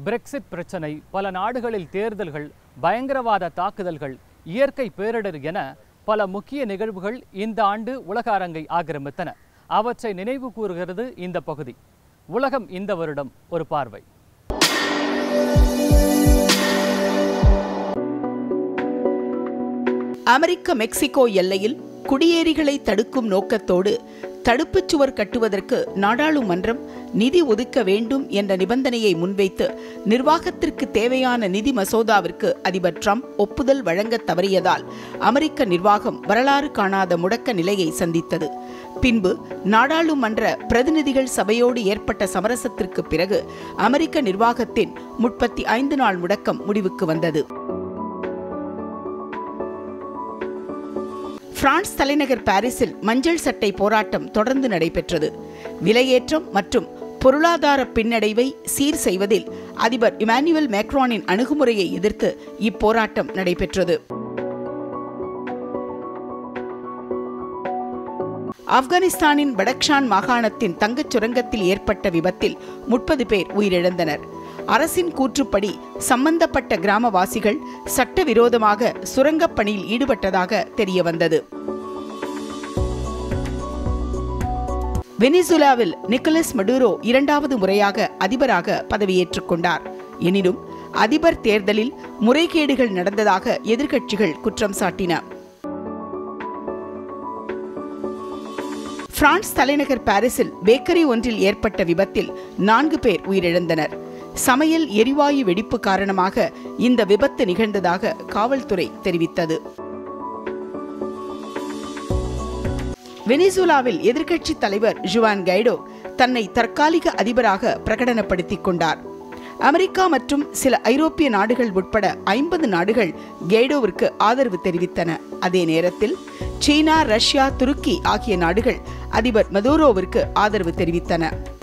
Brexit பிரச்சனை பல நாடுகளில் தேர்தல்கள் பயங்கரவாத தாக்குதல்கள் இயற்கை பேரிடர் என பல முக்கிய நிகழ்வுகள் இந்த ஆண்டு உலக அரங்கை ஆக்கிரமித்தன அவற்றை நினைவு கூறுகிறது இந்த பகுதி உலகம் இந்த வருடம் ஒரு பார்வை அமெரிக்க மெக்சிகோ எல்லையில் குடியேறிகளை தடுக்கும் நோக்கத்தோடு தடுப்புச் சுவர் கட்டுவதற்கு நாடாளுமன்றம் நிதி ஒதுக்க வேண்டும் என்ற நிபந்தனையை முன்வைத்து நிர்வாகத்திற்கு தேவையான நிதி மசோதாவிற்கு அதிபர் ட்ரம்ப் ஒப்புதல் வழங்க தவறியதால் அமெரிக்க நிர்வாகம் வரலாறு காணாத முடக்க நிலையை சந்தித்தது பின்பு நாடாளுமன்ற பிரதிநிதிகள் சபையோடு ஏற்பட்ட சமரசத்திற்கு பிறகு அமெரிக்க நிர்வாகத்தின் முப்பத்தி ஐந்து நாள் முடக்கம் முடிவுக்கு வந்தது பிரான்ஸ் தலைநகர் பாரிஸில் மஞ்சள் சட்டை போராட்டம் தொடர்ந்து நடைபெற்றது விலையேற்றம் மற்றும் பொருளாதார பின்னடைவை சீர் செய்வதில் அதிபர் இமானுவேல் மேக்ரானின் அணுகுமுறையை எதிர்த்து இப்போராட்டம் நடைபெற்றது ஆப்கானிஸ்தானின் படக்ஷான் மாகாணத்தின் தங்கச் சுரங்கத்தில் ஏற்பட்ட விபத்தில் முப்பது பேர் உயிரிழந்தனர் அரசின் கூற்றுப்படி சம்பந்தப்பட்ட கிராமவாசிகள் சட்டவிரோதமாக சுரங்கப் பணியில் ஈடுபட்டதாக தெரியவந்தது வெனிசுலாவில் நிக்கலஸ் மடுரோ இரண்டாவது முறையாக அதிபராக பதவியேற்றுக் கொண்டார் எனினும் அதிபர் தேர்தலில் முறைகேடுகள் நடந்ததாக எதிர்க்கட்சிகள் குற்றம் சாட்டின பிரான்ஸ் தலைநகர் பாரிஸில் பேக்கரி ஒன்றில் ஏற்பட்ட விபத்தில் நான்கு பேர் உயிரிழந்தனர் சமையல் எரிவாயு வெடிப்பு காரணமாக இந்த விபத்து நிகழ்ந்ததாக காவல்துறை தெரிவித்தது வெனிசுலாவில் எதிர்க்கட்சி தலைவர் ஜுவான் கைடோ தன்னை தற்காலிக அதிபராக பிரகடனப்படுத்திக் கொண்டார் அமெரிக்கா மற்றும் சில ஐரோப்பிய நாடுகள் உட்பட ஐம்பது நாடுகள் கெய்டோவிற்கு ஆதரவு தெரிவித்தன அதே நேரத்தில் சீனா ரஷ்யா துருக்கி ஆகிய நாடுகள் அதிபர் மதூரோவிற்கு ஆதரவு தெரிவித்தன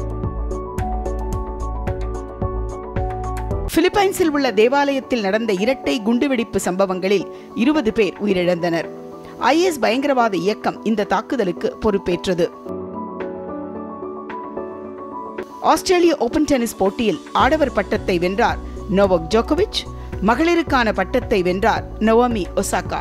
பிலிப்பைன்ஸில் உள்ள தேவாலயத்தில் நடந்த இரட்டை குண்டுவெடிப்பு சம்பவங்களில் இருபது பேர் உயிரிழந்தனர் ஐஎஸ் பயங்கரவாத இயக்கம் இந்த தாக்குதலுக்கு பொறுப்பேற்றது ஆஸ்திரேலிய ஓபன் டென்னிஸ் போட்டியில் ஆடவர் பட்டத்தை வென்றார் நோவக் ஜோகோவிச் மகளிருக்கான பட்டத்தை வென்றார் நோவமி ஒசாகா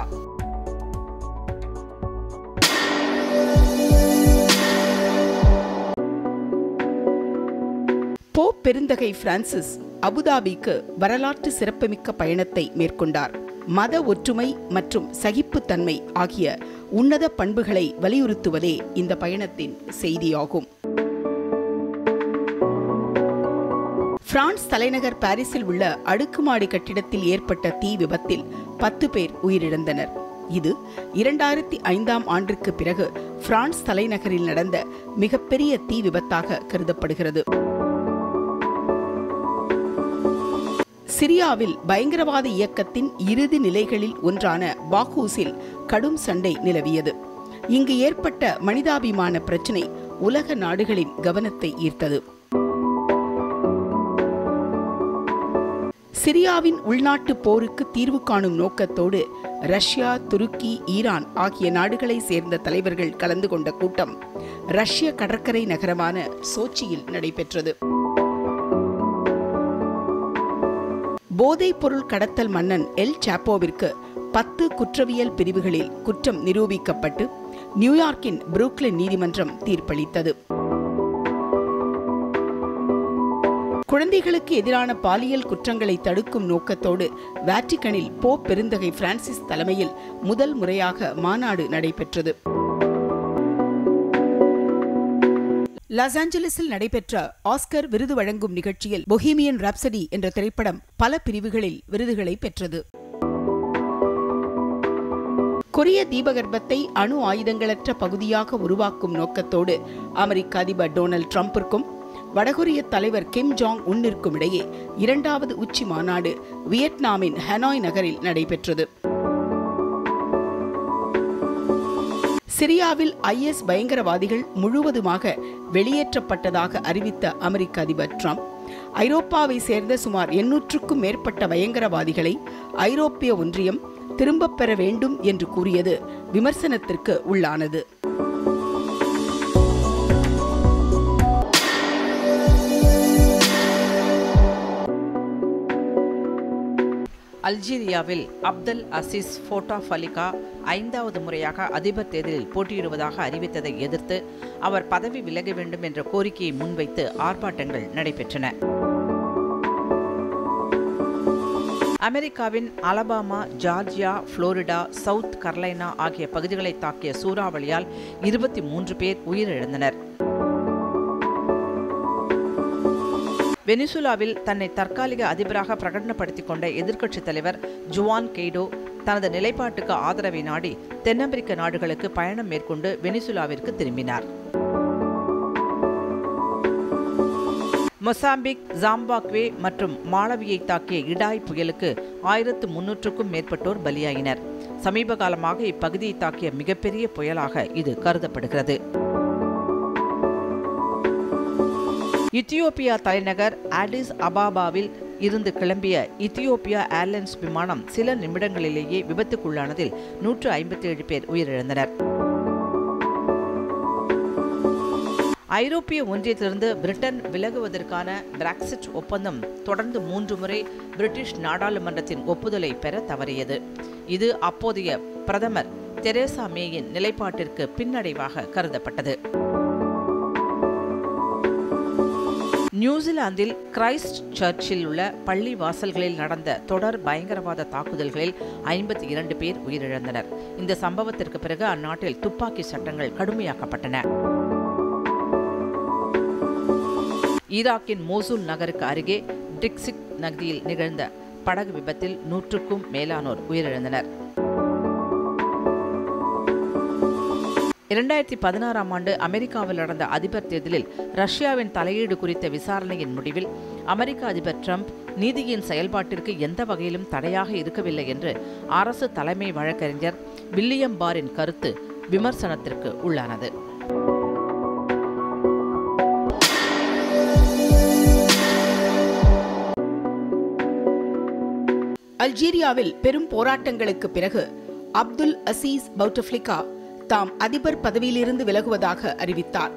போப் பெருந்தகை பிரான்சிஸ் அபுதாபிக்கு வரலாற்று சிறப்புமிக்க பயணத்தை மேற்கொண்டார் மத ஒற்றுமை மற்றும் சகிப்புத்தன்மை ஆகிய உன்னத பண்புகளை வலியுறுத்துவதே இந்த பயணத்தின் செய்தியாகும் பிரான்ஸ் தலைநகர் பாரிஸில் உள்ள அடுக்குமாடி கட்டிடத்தில் ஏற்பட்ட தீ விபத்தில் பத்து பேர் உயிரிழந்தனர் இது இரண்டாயிரத்தி ஐந்தாம் ஆண்டிற்கு பிறகு பிரான்ஸ் தலைநகரில் நடந்த மிகப்பெரிய தீ விபத்தாக கருதப்படுகிறது சிரியாவில் பயங்கரவாத இயக்கத்தின் இறுதி நிலைகளில் ஒன்றான பாகூஸில் கடும் சண்டை நிலவியது இங்கு ஏற்பட்ட மனிதாபிமான பிரச்சினை உலக நாடுகளின் கவனத்தை ஈர்த்தது சிரியாவின் உள்நாட்டு போருக்கு தீர்வு காணும் நோக்கத்தோடு ரஷ்யா துருக்கி ஈரான் ஆகிய நாடுகளை சேர்ந்த தலைவர்கள் கலந்து கொண்ட கூட்டம் ரஷ்ய கடற்கரை நகரமான சோச்சியில் நடைபெற்றது போதைப் பொருள் கடத்தல் மன்னன் எல் சாப்போவிற்கு பத்து குற்றவியல் பிரிவுகளில் குற்றம் நிரூபிக்கப்பட்டு நியூயார்க்கின் புரூக்லின் நீதிமன்றம் தீர்ப்பளித்தது குழந்தைகளுக்கு எதிரான பாலியல் குற்றங்களை தடுக்கும் நோக்கத்தோடு வாட்டிகனில் போப் பெருந்தகை பிரான்சிஸ் தலைமையில் முதல் முறையாக மாநாடு நடைபெற்றது லாஸ் ஏஞ்சலிஸில் நடைபெற்ற ஆஸ்கர் விருது வழங்கும் நிகழ்ச்சியில் பொஹீமியன் ராப்சடி என்ற திரைப்படம் பல பிரிவுகளில் விருதுகளை பெற்றது கொரிய தீபகற்பத்தை அணு ஆயுதங்களற்ற பகுதியாக உருவாக்கும் நோக்கத்தோடு அமெரிக்க அதிபர் டொனால்ட் ட்ரம்பிற்கும் வடகொரிய தலைவர் கிம் ஜாங் உன்னிற்கும் இடையே இரண்டாவது உச்சி மாநாடு வியட்நாமின் ஹனாய் நகரில் நடைபெற்றது சிரியாவில் ஐஎஸ் பயங்கரவாதிகள் முழுவதுமாக வெளியேற்றப்பட்டதாக அறிவித்த அமெரிக்க அதிபர் ட்ரம்ப் ஐரோப்பாவை சேர்ந்த சுமார் எண்ணூற்றுக்கும் மேற்பட்ட பயங்கரவாதிகளை ஐரோப்பிய ஒன்றியம் திரும்பப் பெற வேண்டும் என்று கூறியது விமர்சனத்திற்கு உள்ளானது அல்ஜீரியாவில் அப்தல் அசீஸ் ஃபோட்டாஃபலிகா ஐந்தாவது முறையாக அதிபர் தேர்தலில் போட்டியிடுவதாக அறிவித்ததை எதிர்த்து அவர் பதவி விலக வேண்டும் என்ற கோரிக்கையை முன்வைத்து ஆர்ப்பாட்டங்கள் நடைபெற்றன அமெரிக்காவின் Alabama Georgia Florida South Carolina ஆகிய பகுதிகளை தாக்கிய சூறாவளியால் இருபத்தி மூன்று பேர் உயிரிழந்தனர் வெனிசுலாவில் தன்னை தற்காலிக அதிபராக பிரகடனப்படுத்திக் கொண்ட எதிர்க்கட்சித் தலைவர் ஜுவான் கெய்டோ தனது நிலைப்பாட்டுக்கு ஆதரவை நாடி தென்னமெரிக்க நாடுகளுக்கு பயணம் மேற்கொண்டு வெனிசுலாவிற்கு திரும்பினார் மொசாம்பிக் ஜாம்பாக்வே மற்றும் மாலவியை தாக்கிய இடாய் புயலுக்கு ஆயிரத்து முன்னூற்றுக்கும் மேற்பட்டோர் பலியாயினர் சமீப காலமாக இப்பகுதியை தாக்கிய மிகப்பெரிய புயலாக இது கருதப்படுகிறது இத்தியோப்பியா தலைநகர் ஆடிஸ் அபாபாவில் இருந்து கிளம்பிய இத்தியோப்பியா ஏர்லைன்ஸ் விமானம் சில நிமிடங்களிலேயே விபத்துக்குள்ளானதில் நூற்று ஐம்பத்தி ஏழு பேர் உயிரிழந்தனர் ஐரோப்பிய ஒன்றியத்திலிருந்து பிரிட்டன் விலகுவதற்கான பிராக்சிட் ஒப்பந்தம் தொடர்ந்து மூன்று முறை பிரிட்டிஷ் நாடாளுமன்றத்தின் ஒப்புதலை பெற தவறியது இது அப்போதைய பிரதமர் தெரேசா மேயின் நிலைப்பாட்டிற்கு பின்னடைவாக கருதப்பட்டது நியூசிலாந்தில் கிரைஸ்ட் சர்ச்சில் உள்ள பள்ளி வாசல்களில் நடந்த தொடர் பயங்கரவாத தாக்குதல்களில் ஐம்பத்தி இரண்டு பேர் உயிரிழந்தனர் இந்த சம்பவத்திற்கு பிறகு அந்நாட்டில் துப்பாக்கி சட்டங்கள் கடுமையாக்கப்பட்டன ஈராக்கின் மோசூல் நகருக்கு அருகே டிக்சிக் நகரில் நிகழ்ந்த படகு விபத்தில் நூற்றுக்கும் மேலானோர் உயிரிழந்தனர் இரண்டாயிரத்தி பதினாறாம் ஆண்டு அமெரிக்காவில் நடந்த அதிபர் தேர்தலில் ரஷ்யாவின் தலையீடு குறித்த விசாரணையின் முடிவில் அமெரிக்க அதிபர் ட்ரம்ப் நீதியின் செயல்பாட்டிற்கு எந்த வகையிலும் தடையாக இருக்கவில்லை என்று அரசு தலைமை வழக்கறிஞர் வில்லியம் பாரின் கருத்து விமர்சனத்திற்கு உள்ளானது அல்ஜீரியாவில் பெரும் போராட்டங்களுக்கு பிறகு அப்துல் அசீஸ் பவுட்டப்ளிகா தாம் அதிபர் பதவியிலிருந்து விலகுவதாக அறிவித்தார்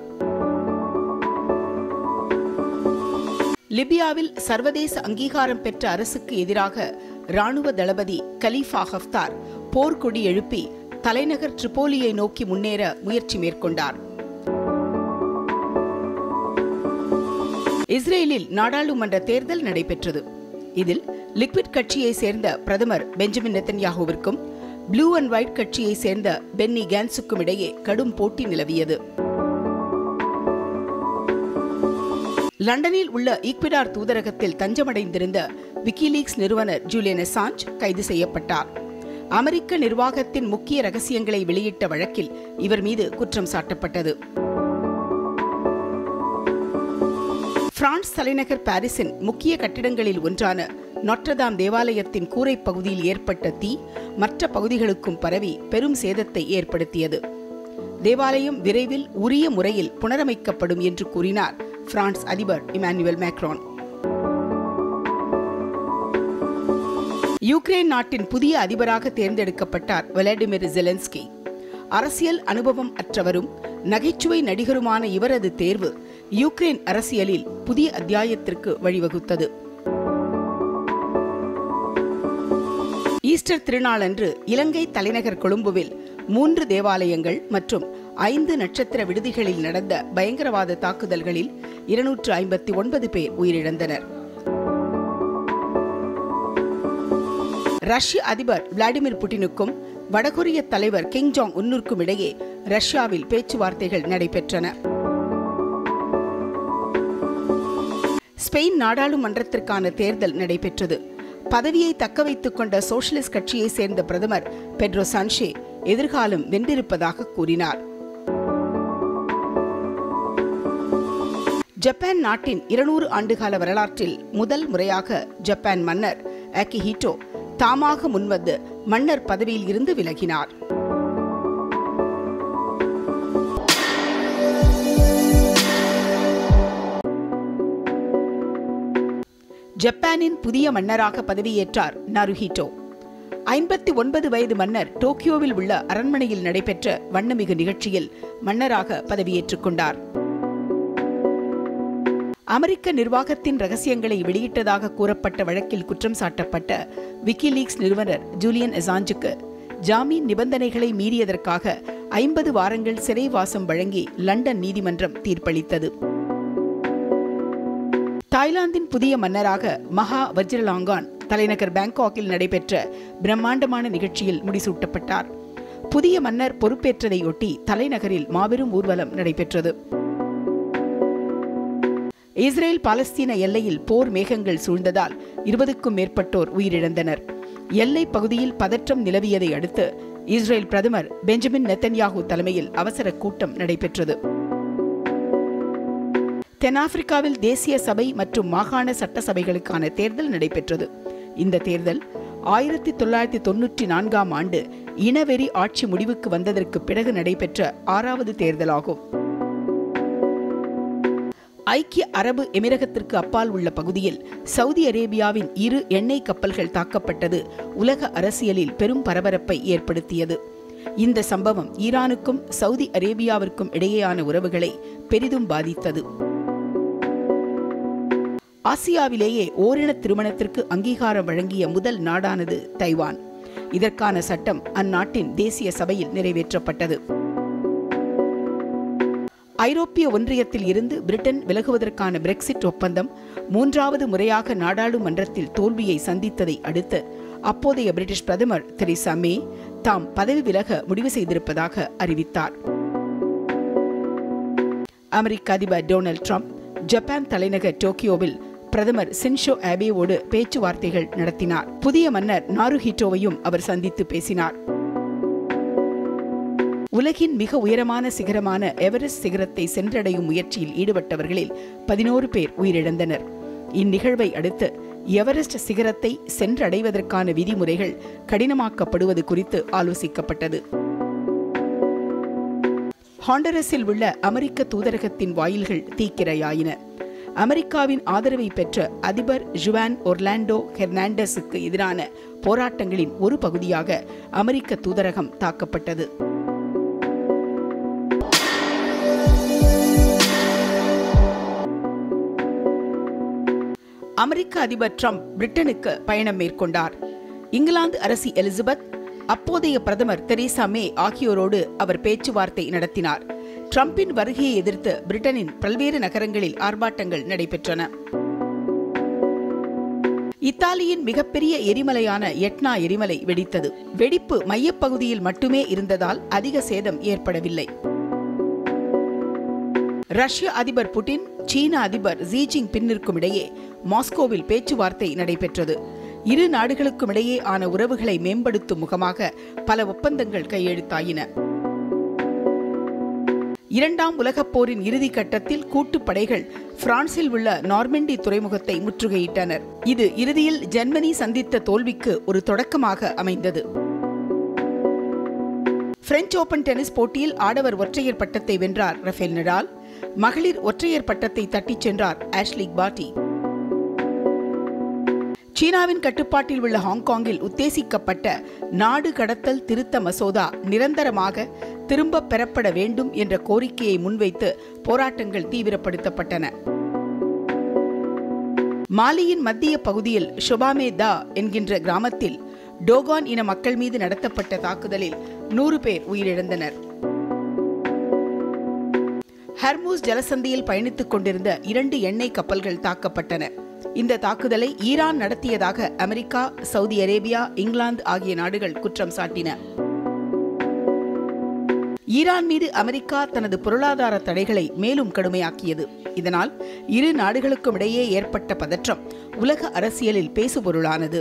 லிபியாவில் சர்வதேச அங்கீகாரம் பெற்ற அரசுக்கு எதிராக ராணுவ தளபதி கலீஃபா ஹஃப்தார் போர்க்கொடி எழுப்பி தலைநகர் ட்ரிபோலியை நோக்கி முன்னேற முயற்சி மேற்கொண்டார் இஸ்ரேலில் நாடாளுமன்ற தேர்தல் நடைபெற்றது இதில் லிக்விட் கட்சியை சேர்ந்த பிரதமர் பெஞ்சமின் நெத்தன்யாகுவிற்கும் ப்ளூ அண்ட் ஒயிட் கட்சியை சேர்ந்த பென்னி கேன்ஸுக்கும் இடையே கடும் போட்டி நிலவியது லண்டனில் உள்ள ஈக்விடார் தூதரகத்தில் தஞ்சமடைந்திருந்த விக்கிலீக்ஸ் நிறுவனர் ஜூலியன் அசாஞ்ச் கைது செய்யப்பட்டார் அமெரிக்க நிர்வாகத்தின் முக்கிய ரகசியங்களை வெளியிட்ட வழக்கில் இவர் மீது குற்றம் சாட்டப்பட்டது பிரான்ஸ் தலைநகர் பாரிஸின் முக்கிய கட்டிடங்களில் ஒன்றான நொற்றதாம் தேவாலயத்தின் கூரை பகுதியில் ஏற்பட்ட தீ மற்ற பகுதிகளுக்கும் பரவி பெரும் சேதத்தை ஏற்படுத்தியது தேவாலயம் விரைவில் உரிய முறையில் புனரமைக்கப்படும் என்று கூறினார் பிரான்ஸ் அதிபர் இமானுவேல் மேக்ரான் யுக்ரைன் நாட்டின் புதிய அதிபராக தேர்ந்தெடுக்கப்பட்டார் விளாடிமிர் ஜெலன்ஸ்கி அரசியல் அனுபவம் அற்றவரும் நகைச்சுவை நடிகருமான இவரது தேர்வு யுக்ரைன் அரசியலில் புதிய அத்தியாயத்திற்கு வழிவகுத்தது ஈஸ்டர் திருநாளன்று இலங்கை தலைநகர் கொழும்புவில் மூன்று தேவாலயங்கள் மற்றும் ஐந்து நட்சத்திர விடுதிகளில் நடந்த பயங்கரவாத தாக்குதல்களில் இருநூற்று ஐம்பத்தி ஒன்பது பேர் உயிரிழந்தனர் ரஷ்ய அதிபர் விளாடிமிர் புட்டினுக்கும் வடகொரிய தலைவர் கிங் ஜாங் உன்னுக்கும் இடையே ரஷ்யாவில் பேச்சுவார்த்தைகள் நடைபெற்றன ஸ்பெயின் நாடாளுமன்றத்திற்கான தேர்தல் நடைபெற்றது பதவியை தக்க வைத்துக் கொண்ட சோஷலிஸ்ட் கட்சியை சேர்ந்த பிரதமர் பெட்ரோ சான்ஷே எதிர்காலம் வென்றிருப்பதாக கூறினார் ஜப்பான் நாட்டின் இருநூறு ஆண்டுகால வரலாற்றில் முதல் முறையாக ஜப்பான் மன்னர் அகிஹிட்டோ தாமாக முன்வந்து மன்னர் பதவியில் இருந்து விலகினார் ஜப்பானின் புதிய மன்னராக பதவியேற்றார் நருஹிட்டோ ஐம்பத்தி ஒன்பது வயது மன்னர் டோக்கியோவில் உள்ள அரண்மனையில் நடைபெற்ற வண்ணமிகு நிகழ்ச்சியில் மன்னராக பதவியேற்றுக் கொண்டார் அமெரிக்க நிர்வாகத்தின் ரகசியங்களை வெளியிட்டதாக கூறப்பட்ட வழக்கில் குற்றம் சாட்டப்பட்ட விக்கிலீக்ஸ் நிறுவனர் ஜூலியன் அசாஞ்சுக்கு ஜாமீன் நிபந்தனைகளை மீறியதற்காக ஐம்பது வாரங்கள் சிறைவாசம் வழங்கி லண்டன் நீதிமன்றம் தீர்ப்பளித்தது தாய்லாந்தின் புதிய மன்னராக மகா வஜ்ரலாங்கான் தலைநகர் பாங்காக்கில் நடைபெற்ற பிரம்மாண்டமான நிகழ்ச்சியில் முடிசூட்டப்பட்டார் புதிய மன்னர் பொறுப்பேற்றதையொட்டி தலைநகரில் மாபெரும் ஊர்வலம் நடைபெற்றது இஸ்ரேல் பாலஸ்தீன எல்லையில் போர் மேகங்கள் சூழ்ந்ததால் இருபதுக்கும் மேற்பட்டோர் உயிரிழந்தனர் எல்லை பகுதியில் பதற்றம் நிலவியதை அடுத்து இஸ்ரேல் பிரதமர் பெஞ்சமின் நெத்தன்யாகு தலைமையில் அவசர கூட்டம் நடைபெற்றது தென்னாப்பிரிக்காவில் தேசிய சபை மற்றும் மாகாண சட்டசபைகளுக்கான தேர்தல் நடைபெற்றது இந்த தேர்தல் ஆயிரத்தி தொள்ளாயிரத்தி தொன்னூற்றி நான்காம் ஆண்டு இனவெறி ஆட்சி முடிவுக்கு வந்ததற்கு பிறகு நடைபெற்ற ஆறாவது தேர்தலாகும் ஐக்கிய அரபு எமிரகத்திற்கு அப்பால் உள்ள பகுதியில் சவுதி அரேபியாவின் இரு எண்ணெய் கப்பல்கள் தாக்கப்பட்டது உலக அரசியலில் பெரும் பரபரப்பை ஏற்படுத்தியது இந்த சம்பவம் ஈரானுக்கும் சவுதி அரேபியாவிற்கும் இடையேயான உறவுகளை பெரிதும் பாதித்தது ஆசியாவிலேயே ஓரின திருமணத்திற்கு அங்கீகாரம் வழங்கிய முதல் நாடானது தைவான் இதற்கான சட்டம் அந்நாட்டின் தேசிய சபையில் நிறைவேற்றப்பட்டது ஐரோப்பிய ஒன்றியத்தில் இருந்து பிரிட்டன் விலகுவதற்கான பிரெக்சிட் ஒப்பந்தம் மூன்றாவது முறையாக நாடாளுமன்றத்தில் தோல்வியை சந்தித்ததை அடுத்து அப்போதைய பிரிட்டிஷ் பிரதமர் தெரீசா மே தாம் பதவி விலக முடிவு செய்திருப்பதாக அறிவித்தார் அமெரிக்க அதிபர் டொனால்ட் ட்ரம்ப் ஜப்பான் தலைநகர் டோக்கியோவில் பிரதமர் சின்ஷோ ஆபேவோடு பேச்சுவார்த்தைகள் நடத்தினார் புதிய மன்னர் நாருஹிட்டோவையும் அவர் சந்தித்து பேசினார் உலகின் மிக உயரமான சிகரமான எவரெஸ்ட் சிகரத்தை சென்றடையும் முயற்சியில் ஈடுபட்டவர்களில் பதினோரு பேர் உயிரிழந்தனர் இந்நிகழ்வை அடுத்து எவரெஸ்ட் சிகரத்தை சென்றடைவதற்கான விதிமுறைகள் கடினமாக்கப்படுவது குறித்து ஆலோசிக்கப்பட்டது ஹாண்டரஸில் உள்ள அமெரிக்க தூதரகத்தின் வாயில்கள் தீக்கிரையாயின அமெரிக்காவின் ஆதரவை பெற்ற அதிபர் ஜுவான் ஒர்லாண்டோ ஹெர்னாண்டஸுக்கு எதிரான போராட்டங்களின் ஒரு பகுதியாக அமெரிக்க தூதரகம் தாக்கப்பட்டது அமெரிக்க அதிபர் ட்ரம்ப் பிரிட்டனுக்கு பயணம் மேற்கொண்டார் இங்கிலாந்து அரசி எலிசபெத் அப்போதைய பிரதமர் தெரீசா மே ஆகியோரோடு அவர் பேச்சுவார்த்தை நடத்தினார் ட்ரம்பின் வருகையை எதிர்த்து பிரிட்டனின் பல்வேறு நகரங்களில் ஆர்ப்பாட்டங்கள் நடைபெற்றன இத்தாலியின் மிகப்பெரிய எரிமலையான எட்னா எரிமலை வெடித்தது வெடிப்பு மையப்பகுதியில் மட்டுமே இருந்ததால் அதிக சேதம் ஏற்படவில்லை ரஷ்ய அதிபர் புட்டின் சீன அதிபர் ஜீஜிங் பின்னிற்கும் இடையே மாஸ்கோவில் பேச்சுவார்த்தை நடைபெற்றது இரு நாடுகளுக்கும் இடையே ஆன உறவுகளை மேம்படுத்தும் முகமாக பல ஒப்பந்தங்கள் கையெழுத்தாயின இரண்டாம் உலகப் போரின் இறுதி கட்டத்தில் கூட்டுப்படைகள் பிரான்சில் உள்ள நார்மெண்டி துறைமுகத்தை முற்றுகையிட்டனர் இது இறுதியில் ஜெர்மனி சந்தித்த தோல்விக்கு ஒரு தொடக்கமாக அமைந்தது பிரெஞ்சு ஓபன் டென்னிஸ் போட்டியில் ஆடவர் ஒற்றையர் பட்டத்தை வென்றார் ரஃபேல் நடால் மகளிர் ஒற்றையர் பட்டத்தை தட்டிச் சென்றார் ஆஷ்லிக் பாட்டி சீனாவின் கட்டுப்பாட்டில் உள்ள ஹாங்காங்கில் உத்தேசிக்கப்பட்ட நாடு கடத்தல் திருத்த மசோதா நிரந்தரமாக திரும்ப பெறப்பட வேண்டும் என்ற கோரிக்கையை முன்வைத்து போராட்டங்கள் தீவிரப்படுத்தப்பட்டன மாலியின் மத்திய பகுதியில் ஷொபாமே தா என்கின்ற கிராமத்தில் டோகான் இன மக்கள் மீது நடத்தப்பட்ட தாக்குதலில் நூறு பேர் உயிரிழந்தனர் ஹர்மூஸ் ஜலசந்தியில் பயணித்துக் கொண்டிருந்த இரண்டு எண்ணெய் கப்பல்கள் தாக்கப்பட்டன இந்த தாக்குதலை ஈரான் நடத்தியதாக அமெரிக்கா சவுதி அரேபியா இங்கிலாந்து ஆகிய நாடுகள் குற்றம் சாட்டின ஈரான் மீது அமெரிக்கா தனது பொருளாதார தடைகளை மேலும் கடுமையாக்கியது இதனால் இரு நாடுகளுக்கும் இடையே ஏற்பட்ட பதற்றம் உலக அரசியலில் பேசுபொருளானது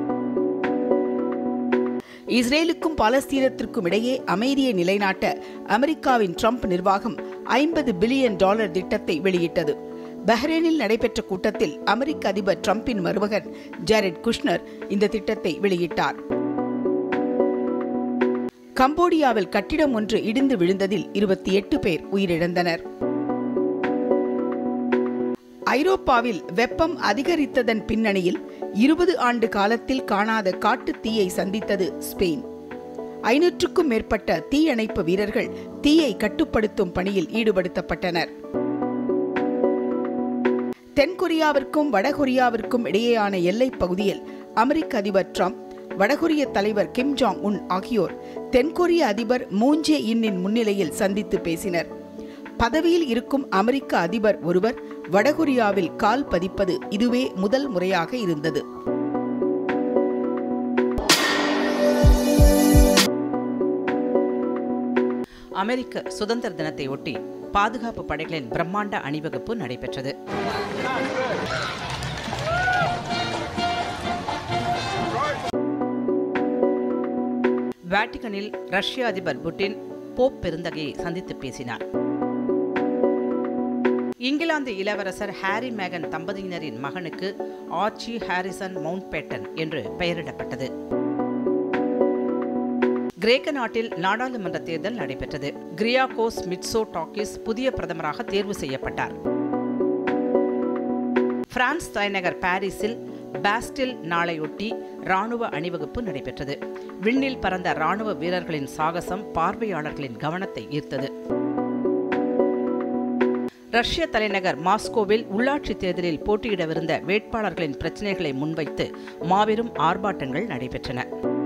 இஸ்ரேலுக்கும் பாலஸ்தீனத்திற்கும் இடையே அமைதியை நிலைநாட்ட அமெரிக்காவின் ட்ரம்ப் நிர்வாகம் ஐம்பது பில்லியன் டாலர் திட்டத்தை வெளியிட்டது பஹ்ரைனில் நடைபெற்ற கூட்டத்தில் அமெரிக்க அதிபர் ட்ரம்பின் மருமகன் ஜாரெட் குஷ்னர் இந்த திட்டத்தை வெளியிட்டார் கம்போடியாவில் கட்டிடம் ஒன்று இடிந்து விழுந்ததில் இருபத்தி எட்டு பேர் உயிரிழந்தனர் ஐரோப்பாவில் வெப்பம் அதிகரித்ததன் பின்னணியில் இருபது ஆண்டு காலத்தில் காணாத காட்டுத் தீயை சந்தித்தது ஸ்பெயின் ஐநூற்றுக்கும் மேற்பட்ட தீயணைப்பு வீரர்கள் தீயை கட்டுப்படுத்தும் பணியில் ஈடுபடுத்தப்பட்டனர் தென்கொரியாவிற்கும் வடகொரியாவிற்கும் இடையேயான எல்லைப் பகுதியில் அமெரிக்க அதிபர் ட்ரம்ப் வடகொரிய தலைவர் கிம் ஜாங் உன் ஆகியோர் தென்கொரிய அதிபர் மூன் ஜே இன்னின் முன்னிலையில் சந்தித்து பேசினர் பதவியில் இருக்கும் அமெரிக்க அதிபர் ஒருவர் வடகொரியாவில் கால் பதிப்பது இதுவே முதல் முறையாக இருந்தது அமெரிக்க சுதந்திர தினத்தை ஒட்டி பாதுகாப்பு படைகளின் பிரம்மாண்ட அணிவகுப்பு நடைபெற்றது வாட்டிகனில் ரஷ்ய அதிபர் புட்டின் போப் பெருந்தகையை சந்தித்து பேசினார் இங்கிலாந்து இளவரசர் ஹாரி மேகன் தம்பதியினரின் மகனுக்கு ஆர்ச்சி ஹாரிசன் மவுண்ட் பேட்டன் என்று பெயரிடப்பட்டது கிரேக்க நாட்டில் நாடாளுமன்ற தேர்தல் நடைபெற்றது கிரியாகோஸ் மிட்சோ டாக்கிஸ் புதிய பிரதமராக தேர்வு செய்யப்பட்டார் பிரான்ஸ் தலைநகர் பாரிஸில் பாஸ்டில் நாளையொட்டி ராணுவ அணிவகுப்பு நடைபெற்றது விண்ணில் பறந்த ராணுவ வீரர்களின் சாகசம் பார்வையாளர்களின் கவனத்தை ஈர்த்தது ரஷ்ய தலைநகர் மாஸ்கோவில் உள்ளாட்சி தேர்தலில் போட்டியிடவிருந்த வேட்பாளர்களின் பிரச்சினைகளை முன்வைத்து மாபெரும் ஆர்ப்பாட்டங்கள் நடைபெற்றன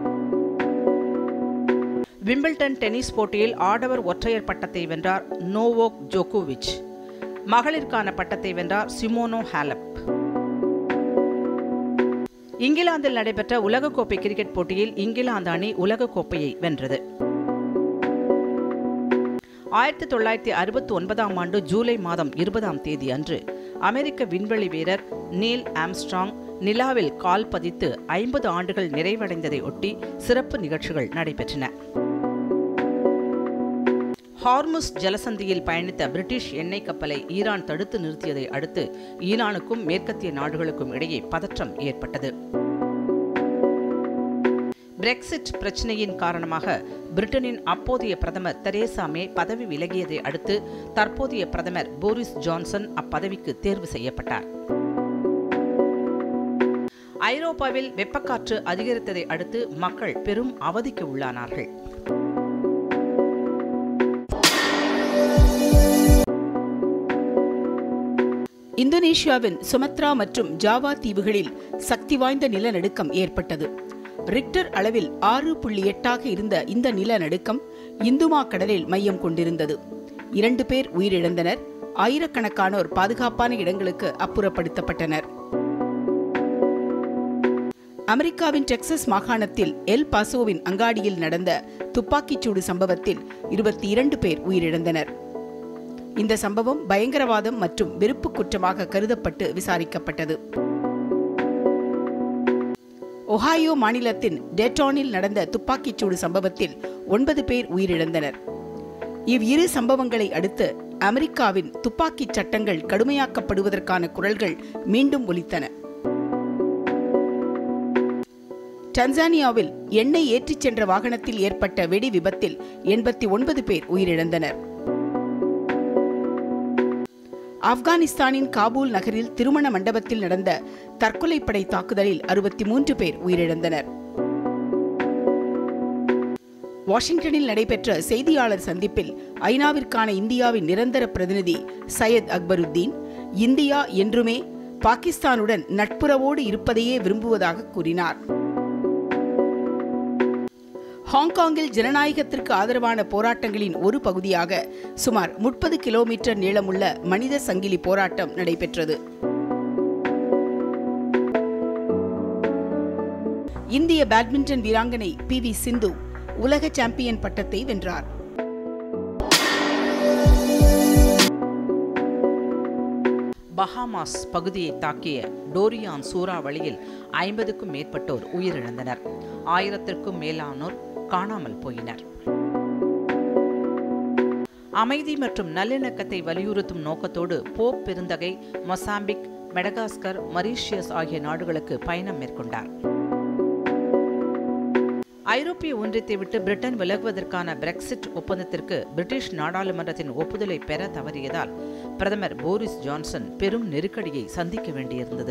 விம்பிள்டன் டென்னிஸ் போட்டியில் ஆடவர் ஒற்றையர் பட்டத்தை வென்றார் நோவோக் ஜோகோவிச் மகளிருக்கான பட்டத்தை வென்றார் சிமோனோ ஹாலப் இங்கிலாந்தில் நடைபெற்ற உலகக்கோப்பை கிரிக்கெட் போட்டியில் இங்கிலாந்து அணி உலகக்கோப்பையை வென்றது ஆயிரத்தி தொள்ளாயிரத்தி அறுபத்தி ஒன்பதாம் ஆண்டு ஜூலை மாதம் இருபதாம் தேதி அன்று அமெரிக்க விண்வெளி வீரர் நீல் ஆம்ஸ்ட்ராங் நிலாவில் கால் பதித்து ஐம்பது ஆண்டுகள் நிறைவடைந்ததை ஒட்டி சிறப்பு நிகழ்ச்சிகள் நடைபெற்றன ஹார்முஸ் ஜலசந்தியில் பயணித்த பிரிட்டிஷ் எண்ணெய் கப்பலை ஈரான் தடுத்து நிறுத்தியதை அடுத்து ஈரானுக்கும் மேற்கத்திய நாடுகளுக்கும் இடையே பதற்றம் ஏற்பட்டது பிரெக்சிட் பிரச்சினையின் காரணமாக பிரிட்டனின் அப்போதைய பிரதமர் தெரேசா மே பதவி விலகியதை அடுத்து தற்போதைய பிரதமர் போரிஸ் ஜான்சன் அப்பதவிக்கு தேர்வு செய்யப்பட்டார் ஐரோப்பாவில் வெப்பக்காற்று அதிகரித்ததை அடுத்து மக்கள் பெரும் அவதிக்கு உள்ளானார்கள் இந்தோனேஷியாவின் சுமத்ரா மற்றும் ஜாவா தீவுகளில் சக்தி வாய்ந்த நிலநடுக்கம் ஏற்பட்டது ரிக்டர் அளவில் ஆறு புள்ளி எட்டாக இருந்த இந்த நிலநடுக்கம் இந்துமா கடலில் மையம் கொண்டிருந்தது இரண்டு பேர் உயிரிழந்தனர் ஆயிரக்கணக்கானோர் பாதுகாப்பான இடங்களுக்கு அப்புறப்படுத்தப்பட்டனர் அமெரிக்காவின் டெக்சஸ் மாகாணத்தில் எல் பாசோவின் அங்காடியில் நடந்த துப்பாக்கிச்சூடு சம்பவத்தில் இருபத்தி இரண்டு பேர் உயிரிழந்தனர் இந்த சம்பவம் பயங்கரவாதம் மற்றும் வெறுப்பு குற்றமாக கருதப்பட்டு விசாரிக்கப்பட்டது ஒஹாயோ மாநிலத்தின் டேட்டானில் நடந்த துப்பாக்கிச்சூடு சம்பவத்தில் ஒன்பது பேர் உயிரிழந்தனர் இவ்விரு சம்பவங்களை அடுத்து அமெரிக்காவின் துப்பாக்கிச் சட்டங்கள் கடுமையாக்கப்படுவதற்கான குரல்கள் மீண்டும் ஒலித்தன டன்சானியாவில் எண்ணெய் ஏற்றிச் சென்ற வாகனத்தில் ஏற்பட்ட வெடி விபத்தில் எண்பத்தி ஒன்பது பேர் உயிரிழந்தனர் ஆப்கானிஸ்தானின் காபூல் நகரில் திருமண மண்டபத்தில் நடந்த தற்கொலைப்படை தாக்குதலில் அறுபத்தி மூன்று பேர் உயிரிழந்தனர் வாஷிங்டனில் நடைபெற்ற செய்தியாளர் சந்திப்பில் ஐநாவிற்கான இந்தியாவின் நிரந்தர பிரதிநிதி சையத் அக்பருத்தீன் இந்தியா என்றுமே பாகிஸ்தானுடன் நட்புறவோடு இருப்பதையே விரும்புவதாக கூறினார் ஹாங்காங்கில் ஜனநாயகத்திற்கு ஆதரவான போராட்டங்களின் ஒரு பகுதியாக சுமார் முப்பது கிலோமீட்டர் நீளமுள்ள மனித சங்கிலி போராட்டம் நடைபெற்றது இந்திய பேட்மிண்டன் வீராங்கனை பி வி சிந்து உலக சாம்பியன் பட்டத்தை வென்றார் பஹாமாஸ் பகுதியை தாக்கிய டோரியான் சூறாவளியில் ஐம்பதுக்கும் மேற்பட்டோர் உயிரிழந்தனர் ஆயிரத்திற்கும் மேலானோர் காணாமல் போயினர் அமைதி மற்றும் நல்லிணக்கத்தை வலியுறுத்தும் நோக்கத்தோடு போப் பெருந்தகை மொசாம்பிக் மெடகாஸ்கர் மரீஷியஸ் ஆகிய நாடுகளுக்கு பயணம் மேற்கொண்டார் ஐரோப்பிய ஒன்றியத்தை விட்டு பிரிட்டன் விலகுவதற்கான பிரெக்சிட் ஒப்பந்தத்திற்கு பிரிட்டிஷ் நாடாளுமன்றத்தின் ஒப்புதலை பெற தவறியதால் பிரதமர் போரிஸ் ஜான்சன் பெரும் நெருக்கடியை சந்திக்க வேண்டியிருந்தது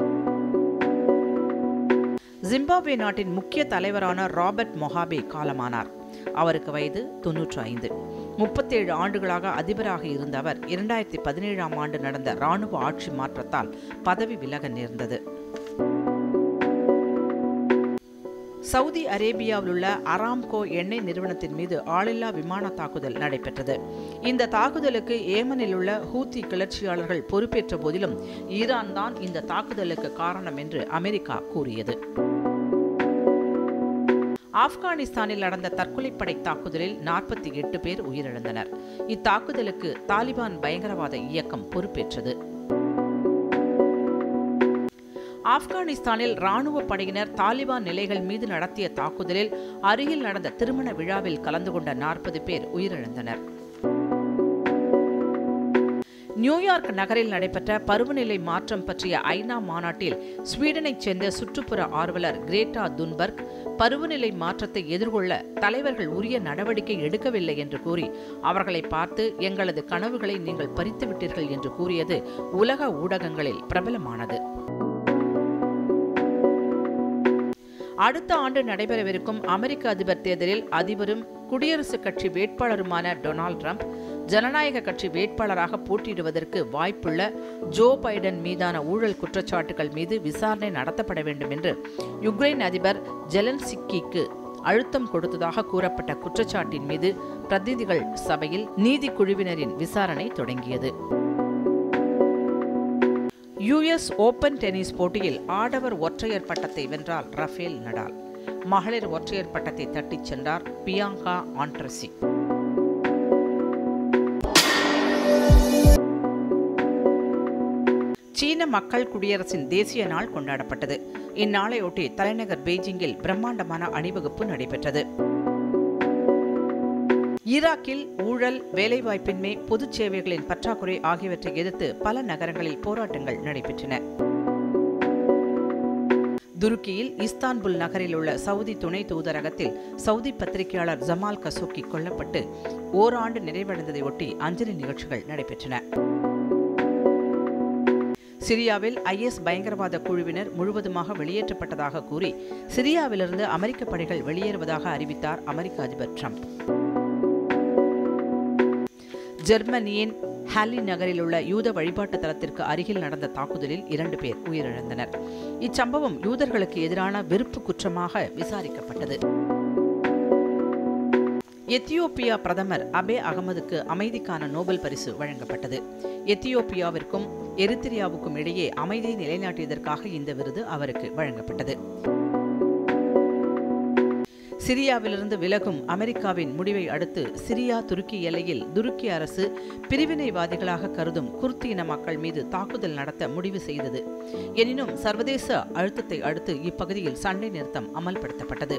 ஜிம்பாப்வே நாட்டின் முக்கிய தலைவரான ராபர்ட் மொஹாபே காலமானார் அவருக்கு வயது தொன்னூற்று ஐந்து முப்பத்தேழு ஆண்டுகளாக அதிபராக இருந்த அவர் இரண்டாயிரத்தி பதினேழாம் ஆண்டு நடந்த ராணுவ ஆட்சி மாற்றத்தால் பதவி விலக நேர்ந்தது சவுதி அரேபியாவில் உள்ள அராம்கோ எண்ணெய் நிறுவனத்தின் மீது ஆளில்லா விமான தாக்குதல் நடைபெற்றது இந்த தாக்குதலுக்கு ஏமனில் உள்ள ஹூத்தி கிளர்ச்சியாளர்கள் பொறுப்பேற்ற போதிலும் ஈரான் தான் இந்த தாக்குதலுக்கு காரணம் என்று அமெரிக்கா கூறியது ஆப்கானிஸ்தானில் நடந்த தற்கொலைப்படை தாக்குதலில் நாற்பத்தி எட்டு பேர் உயிரிழந்தனர் இத்தாக்குதலுக்கு தாலிபான் பயங்கரவாத இயக்கம் பொறுப்பேற்றது ஆப்கானிஸ்தானில் ராணுவ படையினர் தாலிபான் நிலைகள் மீது நடத்திய தாக்குதலில் அருகில் நடந்த திருமண விழாவில் கலந்து கொண்ட நாற்பது பேர் உயிரிழந்தனர் நியூயார்க் நகரில் நடைபெற்ற பருவநிலை மாற்றம் பற்றிய ஐநா மாநாட்டில் ஸ்வீடனைச் சேர்ந்த சுற்றுப்புற ஆர்வலர் கிரேட்டா துன்பர்க் பருவநிலை மாற்றத்தை எதிர்கொள்ள தலைவர்கள் உரிய நடவடிக்கை எடுக்கவில்லை என்று கூறி அவர்களை பார்த்து எங்களது கனவுகளை நீங்கள் பறித்துவிட்டீர்கள் என்று கூறியது உலக ஊடகங்களில் பிரபலமானது அடுத்த ஆண்டு நடைபெறவிருக்கும் அமெரிக்க அதிபர் தேர்தலில் அதிபரும் குடியரசுக் கட்சி வேட்பாளருமான டொனால்ட் ட்ரம்ப் ஜனநாயக கட்சி வேட்பாளராக போட்டியிடுவதற்கு வாய்ப்புள்ள ஜோ பைடன் மீதான ஊழல் குற்றச்சாட்டுகள் மீது விசாரணை நடத்தப்பட வேண்டும் என்று யுக்ரைன் அதிபர் ஜெலன்சிக்கிக்கு அழுத்தம் கொடுத்ததாக கூறப்பட்ட குற்றச்சாட்டின் மீது பிரதிநிதிகள் சபையில் நீதி குழுவினரின் விசாரணை தொடங்கியது யுஎஸ் ஓபன் டென்னிஸ் போட்டியில் ஆடவர் ஒற்றையர் பட்டத்தை வென்றார் ரஃபேல் நடால் மகளிர் ஒற்றையர் பட்டத்தை தட்டிச் சென்றார் பியாங்கா ஆண்ட்ரசி சீன மக்கள் குடியரசின் தேசிய நாள் கொண்டாடப்பட்டது இந்நாளையொட்டி தலைநகர் பெய்ஜிங்கில் பிரம்மாண்டமான அணிவகுப்பு நடைபெற்றது ஈராக்கில் ஊழல் வேலைவாய்ப்பின்மை பொதுச் சேவைகளின் பற்றாக்குறை ஆகியவற்றை எதிர்த்து பல நகரங்களில் போராட்டங்கள் நடைபெற்றன துருக்கியில் இஸ்தான்புல் நகரில் உள்ள சவுதி துணை தூதரகத்தில் சவுதி பத்திரிகையாளர் ஜமால் கசோக்கி கொல்லப்பட்டு ஓராண்டு நிறைவடைந்ததையொட்டி அஞ்சலி நிகழ்ச்சிகள் நடைபெற்றன சிரியாவில் ஐஎஸ் பயங்கரவாத குழுவினர் முழுவதுமாக வெளியேற்றப்பட்டதாக கூறி சிரியாவிலிருந்து அமெரிக்க படைகள் வெளியேறுவதாக அறிவித்தார் அமெரிக்க அதிபர் ட்ரம்ப் ஜெர்மனியின் ஹாலி நகரில் உள்ள யூத வழிபாட்டு தலத்திற்கு அருகில் நடந்த தாக்குதலில் இரண்டு பேர் உயிரிழந்தனர் இச்சம்பவம் யூதர்களுக்கு எதிரான வெறுப்பு குற்றமாக விசாரிக்கப்பட்டது எத்தியோப்பியா பிரதமர் அபே அகமதுக்கு அமைதிக்கான நோபல் பரிசு வழங்கப்பட்டது எத்தியோப்பியாவிற்கும் எரித்திரியாவுக்கும் இடையே அமைதியை நிலைநாட்டியதற்காக இந்த விருது அவருக்கு வழங்கப்பட்டது சிரியாவிலிருந்து விலகும் அமெரிக்காவின் முடிவை அடுத்து சிரியா துருக்கி எல்லையில் துருக்கி அரசு பிரிவினைவாதிகளாக கருதும் குர்தி இன மக்கள் மீது தாக்குதல் நடத்த முடிவு செய்தது எனினும் சர்வதேச அழுத்தத்தை அடுத்து இப்பகுதியில் சண்டை நிறுத்தம் அமல்படுத்தப்பட்டது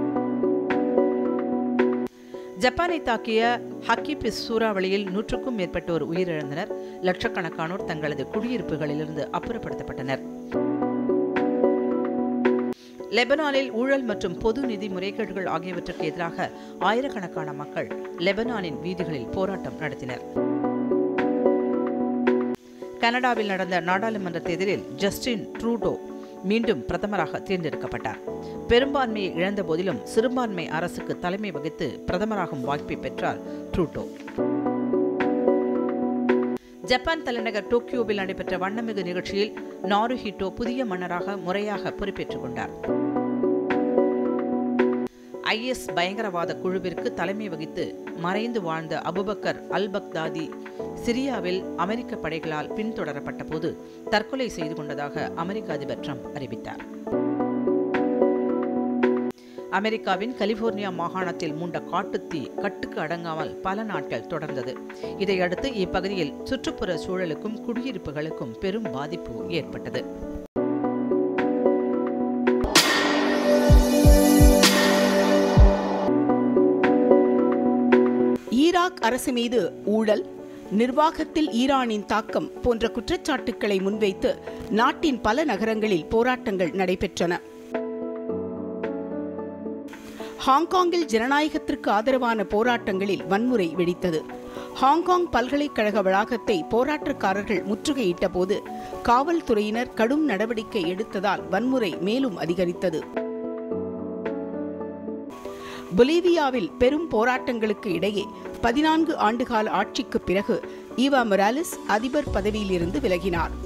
ஜப்பானை தாக்கிய ஹக்கிபிஸ் சூறாவளியில் நூற்றுக்கும் மேற்பட்டோர் உயிரிழந்தனர் லட்சக்கணக்கானோர் தங்களது குடியிருப்புகளிலிருந்து அப்புறப்படுத்தப்பட்டனர் லெபனானில் ஊழல் மற்றும் பொது நிதி முறைகேடுகள் ஆகியவற்றுக்கு எதிராக ஆயிரக்கணக்கான மக்கள் லெபனானின் வீதிகளில் போராட்டம் நடத்தினர் கனடாவில் நடந்த நாடாளுமன்ற தேர்தலில் ஜஸ்டின் ட்ரூடோ மீண்டும் பிரதமராக தேர்ந்தெடுக்கப்பட்டார் பெரும்பான்மையை இழந்த போதிலும் சிறுபான்மை அரசுக்கு தலைமை வகித்து பிரதமராகும் வாய்ப்பை பெற்றார் ட்ரூடோ ஜப்பான் தலைநகர் டோக்கியோவில் நடைபெற்ற வண்ணமிகு நிகழ்ச்சியில் நாருஹிட்டோ புதிய மன்னராக முறையாக பொறுப்பேற்றுக் கொண்டார் ஐஎஸ் பயங்கரவாத குழுவிற்கு தலைமை வகித்து மறைந்து வாழ்ந்த அபுபக்கர் அல் பக்தாதி சிரியாவில் அமெரிக்க படைகளால் பின்தொடரப்பட்ட போது தற்கொலை செய்து கொண்டதாக அமெரிக்க அதிபர் ட்ரம்ப் அறிவித்தார் அமெரிக்காவின் கலிபோர்னியா மாகாணத்தில் மூண்ட காட்டுத்தீ கட்டுக்கு அடங்காமல் பல நாட்கள் தொடர்ந்தது இதையடுத்து இப்பகுதியில் சுற்றுப்புற சூழலுக்கும் குடியிருப்புகளுக்கும் பெரும் பாதிப்பு ஏற்பட்டது ஈராக் அரசு மீது ஊழல் நிர்வாகத்தில் ஈரானின் தாக்கம் போன்ற குற்றச்சாட்டுக்களை முன்வைத்து நாட்டின் பல நகரங்களில் போராட்டங்கள் நடைபெற்றன ஹாங்காங்கில் ஜனநாயகத்திற்கு ஆதரவான போராட்டங்களில் வன்முறை வெடித்தது ஹாங்காங் பல்கலைக்கழக வளாகத்தை போராட்டக்காரர்கள் முற்றுகையிட்ட போது காவல்துறையினர் கடும் நடவடிக்கை எடுத்ததால் வன்முறை மேலும் அதிகரித்தது பொலிவியாவில் பெரும் போராட்டங்களுக்கு இடையே பதினான்கு ஆண்டுகால ஆட்சிக்கு பிறகு ஈவா மொராலிஸ் அதிபர் பதவியிலிருந்து விலகினார்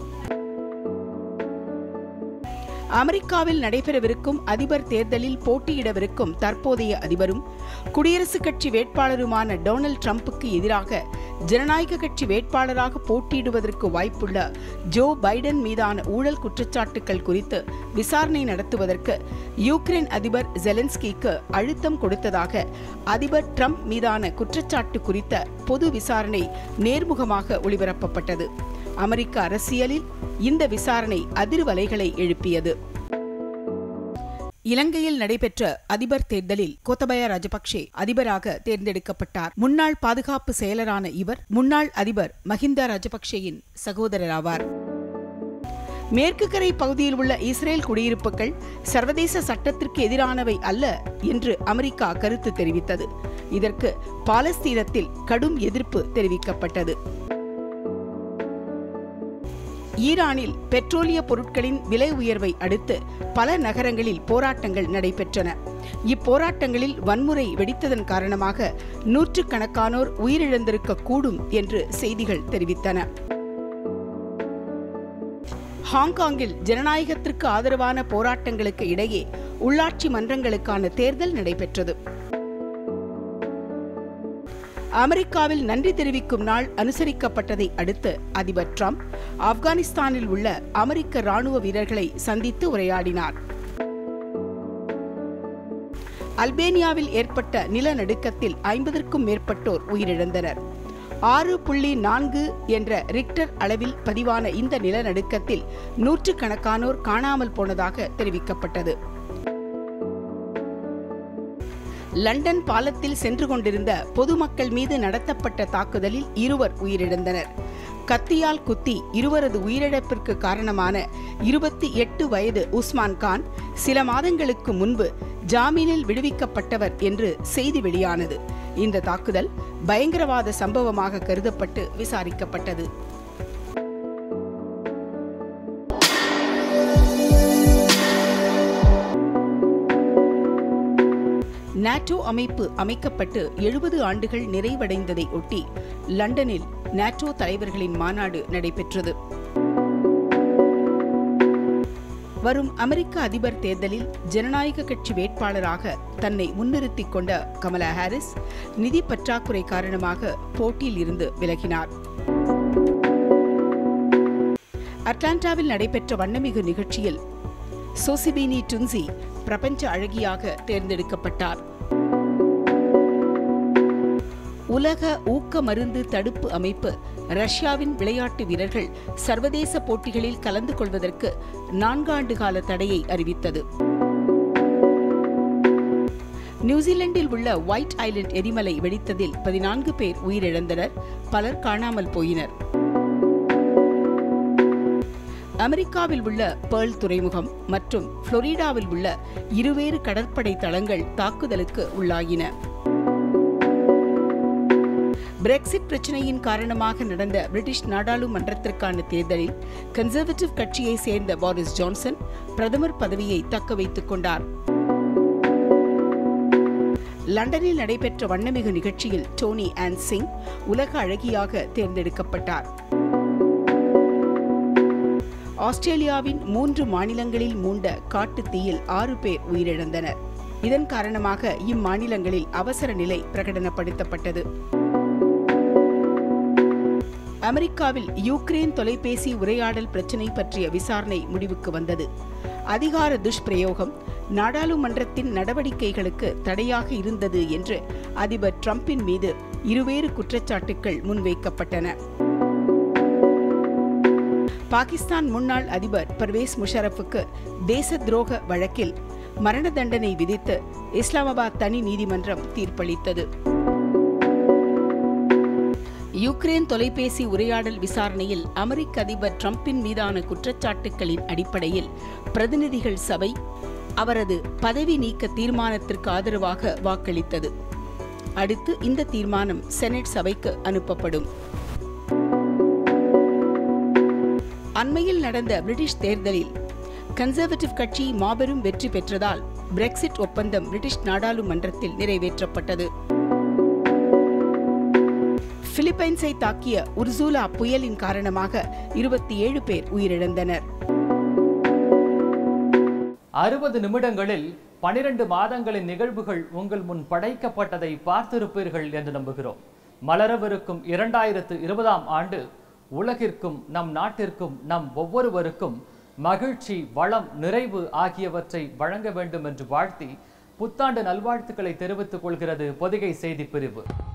அமெரிக்காவில் நடைபெறவிருக்கும் அதிபர் தேர்தலில் போட்டியிடவிருக்கும் தற்போதைய அதிபரும் குடியரசுக் கட்சி வேட்பாளருமான டொனால்ட் ட்ரம்புக்கு எதிராக ஜனநாயக கட்சி வேட்பாளராக போட்டியிடுவதற்கு வாய்ப்புள்ள ஜோ பைடன் மீதான ஊழல் குற்றச்சாட்டுகள் குறித்து விசாரணை நடத்துவதற்கு யூக்ரைன் அதிபர் ஜெலன்ஸ்கிக்கு அழுத்தம் கொடுத்ததாக அதிபர் ட்ரம்ப் மீதான குற்றச்சாட்டு குறித்த பொது விசாரணை நேர்முகமாக ஒளிபரப்பப்பட்டது அமெரிக்க அரசியலில் இந்த விசாரணை அதிர்வலைகளை எழுப்பியது இலங்கையில் நடைபெற்ற அதிபர் தேர்தலில் கோத்தபய ராஜபக்சே அதிபராக தேர்ந்தெடுக்கப்பட்டார் முன்னாள் பாதுகாப்பு செயலரான இவர் முன்னாள் அதிபர் மஹிந்த ராஜபக்சேயின் சகோதரராவார் மேற்கு கரை பகுதியில் உள்ள இஸ்ரேல் குடியிருப்புகள் சர்வதேச சட்டத்திற்கு எதிரானவை அல்ல என்று அமெரிக்கா கருத்து தெரிவித்தது இதற்கு பாலஸ்தீனத்தில் கடும் எதிர்ப்பு தெரிவிக்கப்பட்டது ஈரானில் பெட்ரோலிய பொருட்களின் விலை உயர்வை அடுத்து பல நகரங்களில் போராட்டங்கள் நடைபெற்றன இப்போராட்டங்களில் வன்முறை வெடித்ததன் காரணமாக நூற்றுக்கணக்கானோர் உயிரிழந்திருக்க கூடும் என்று செய்திகள் தெரிவித்தன ஹாங்காங்கில் ஜனநாயகத்திற்கு ஆதரவான போராட்டங்களுக்கு இடையே உள்ளாட்சி மன்றங்களுக்கான தேர்தல் நடைபெற்றது அமெரிக்காவில் நன்றி தெரிவிக்கும் நாள் அனுசரிக்கப்பட்டதை அடுத்து அதிபர் ட்ரம்ப் ஆப்கானிஸ்தானில் உள்ள அமெரிக்க ராணுவ வீரர்களை சந்தித்து உரையாடினார் அல்பேனியாவில் ஏற்பட்ட நிலநடுக்கத்தில் ஐம்பதற்கும் மேற்பட்டோர் உயிரிழந்தனர் ஆறு புள்ளி நான்கு என்ற ரிக்டர் அளவில் பதிவான இந்த நிலநடுக்கத்தில் நூற்றுக்கணக்கானோர் காணாமல் போனதாக தெரிவிக்கப்பட்டது லண்டன் பாலத்தில் சென்று கொண்டிருந்த பொதுமக்கள் மீது நடத்தப்பட்ட தாக்குதலில் இருவர் உயிரிழந்தனர் கத்தியால் குத்தி இருவரது உயிரிழப்பிற்கு காரணமான இருபத்தி எட்டு வயது உஸ்மான் கான் சில மாதங்களுக்கு முன்பு ஜாமீனில் விடுவிக்கப்பட்டவர் என்று செய்தி வெளியானது இந்த தாக்குதல் பயங்கரவாத சம்பவமாக கருதப்பட்டு விசாரிக்கப்பட்டது நாட்டோ அமைப்பு அமைக்கப்பட்டு எழுபது ஆண்டுகள் நிறைவடைந்ததை ஒட்டி லண்டனில் நாட்டோ தலைவர்களின் மாநாடு நடைபெற்றது வரும் அமெரிக்க அதிபர் தேர்தலில் ஜனநாயக கட்சி வேட்பாளராக தன்னை முன்னிறுத்திக் கொண்ட கமலா ஹாரிஸ் நிதி பற்றாக்குறை காரணமாக போட்டியில் இருந்து விலகினார் அட்லாண்டாவில் நடைபெற்ற வண்ணமிகு நிகழ்ச்சியில் சோசிபினி டுன்சி பிரபஞ்ச அழகியாக தேர்ந்தெடுக்கப்பட்டார் உலக ஊக்க மருந்து தடுப்பு அமைப்பு ரஷ்யாவின் விளையாட்டு வீரர்கள் சர்வதேச போட்டிகளில் கலந்து கொள்வதற்கு நான்காண்டு கால தடையை அறிவித்தது நியூசிலாந்தில் உள்ள ஒயிட் ஐலண்ட் எரிமலை வெடித்ததில் பதினான்கு பேர் உயிரிழந்தனர் பலர் காணாமல் போயினர் அமெரிக்காவில் உள்ள பேர்ல் துறைமுகம் மற்றும் புளோரிடாவில் உள்ள இருவேறு கடற்படை தளங்கள் தாக்குதலுக்கு உள்ளாகின பிரெக்சிட் பிரச்சினையின் காரணமாக நடந்த பிரிட்டிஷ் நாடாளுமன்றத்திற்கான தேர்தலில் கன்சர்வேட்டிவ் கட்சியை சேர்ந்த பாரிஸ் ஜான்சன் பிரதமர் பதவியை தக்க வைத்துக் கொண்டார் லண்டனில் நடைபெற்ற வண்ணமிகு நிகழ்ச்சியில் டோனி ஆன் சிங் உலக அழகியாக தேர்ந்தெடுக்கப்பட்டார் ஆஸ்திரேலியாவின் மூன்று மாநிலங்களில் மூண்ட காட்டுத் தீயில் ஆறு பேர் உயிரிழந்தனர் இதன் காரணமாக இம்மாநிலங்களில் அவசர நிலை பிரகடனப்படுத்தப்பட்டது அமெரிக்காவில் யூக்ரேன் தொலைபேசி உரையாடல் பிரச்சினை பற்றிய விசாரணை முடிவுக்கு வந்தது அதிகார துஷ்பிரயோகம் நாடாளுமன்றத்தின் நடவடிக்கைகளுக்கு தடையாக இருந்தது என்று அதிபர் டிரம்பின் மீது இருவேறு குற்றச்சாட்டுகள் முன்வைக்கப்பட்டன பாகிஸ்தான் முன்னாள் அதிபர் பர்வேஸ் முஷரஃபுக்கு தேச துரோக வழக்கில் மரண தண்டனை விதித்து இஸ்லாமாபாத் தனி நீதிமன்றம் தீர்ப்பளித்தது யுக்ரேன் தொலைபேசி உரையாடல் விசாரணையில் அமெரிக்க அதிபர் டிரம்பின் மீதான குற்றச்சாட்டுகளின் அடிப்படையில் பிரதிநிதிகள் சபை அவரது பதவி நீக்க தீர்மானத்திற்கு ஆதரவாக வாக்களித்தது அடுத்து இந்த தீர்மானம் செனட் சபைக்கு அனுப்பப்படும் அண்மையில் நடந்த பிரிட்டிஷ் தேர்தலில் கன்சர்வேட்டிவ் கட்சி மாபெரும் வெற்றி பெற்றதால் பிரெக்சிட் ஒப்பந்தம் பிரிட்டிஷ் நாடாளுமன்றத்தில் நிறைவேற்றப்பட்டது பிலிப்பைன்ஸை தாக்கிய உர்சூலா புயலின் காரணமாக இருபத்தி ஏழு பேர் உயிரிழந்தனர் அறுபது நிமிடங்களில் பனிரெண்டு மாதங்களின் நிகழ்வுகள் உங்கள் முன் படைக்கப்பட்டதை பார்த்திருப்பீர்கள் என்று நம்புகிறோம் மலரவிருக்கும் இரண்டாயிரத்து இருபதாம் ஆண்டு உலகிற்கும் நம் நாட்டிற்கும் நம் ஒவ்வொருவருக்கும் மகிழ்ச்சி வளம் நிறைவு ஆகியவற்றை வழங்க வேண்டும் என்று வாழ்த்தி புத்தாண்டு நல்வாழ்த்துக்களை தெரிவித்துக் கொள்கிறது பொதிகை செய்தி பிரிவு